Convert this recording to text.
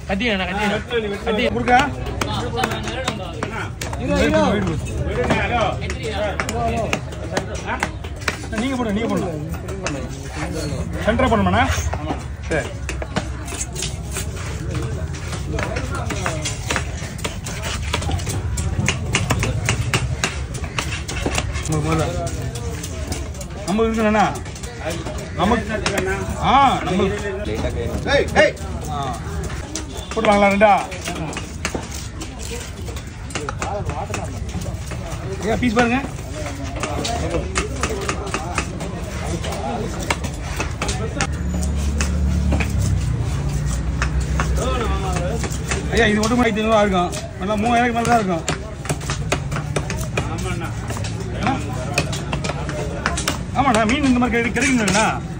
கத்தி வேணா கத்தி கத்தி கொடுக்க நீங்க போடுங்க நீங்க போடுங்க சென்டரா பண்ணுமாண்ணா சரி உங்களுக்கு முதல்ல நம்ம இருக்குண்ணா நமக்கு ஆ நம்மளுக்கு ஆ போட்டுவாங்களா ரெண்டா ஏன் பீஸ் பாருங்க ஐயா இது மட்டும் மூணாயிரத்தி ஐநூறுவா இருக்கும் நல்லா மூவாயிரம் மேலே தான் இருக்கும் ஆமாண்ணா மீன் இந்த மாதிரி கிடை- கிடைக்குங்களா